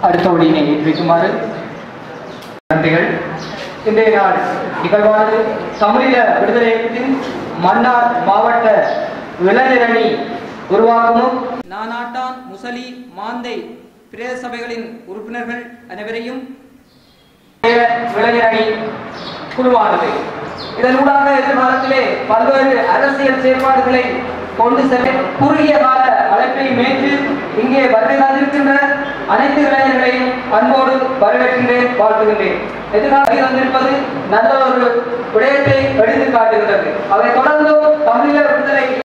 அடுத்த ஒளியினை ஏற்றுவிக்குமாறு நன்றிகள் இன்றைய நாள் நிகழ்வானது தமிழீழ விடுதலை இயக்கத்தின் மன்னார் மாவட்ட இளைஞரணி உருவாக்கமும் நானாட்டான் முசலி மாந்தை பிரதேச சபைகளின் உறுப்பினர்கள் அனைவரையும் இளைஞரணி குழுவானது இதனூடாக எதிர்காலத்திலே பல்வேறு அரசியல் செயற்பாடுகளை கொண்டு செல்ல குறுகிய கால அழைப்பை மேற்று இங்கே வருகை தந்திருக்கின்ற அனைத்து இளைஞர்களையும் அன்போடு வரவேற்கின்றேன் வாழ்த்துகின்றேன் எதிர்காலத்தில் வந்திருப்பது நல்ல ஒரு விடயத்தை எடுத்து காட்டுகிறது அதை தொடர்ந்தும் தமிழீழ விடுதலை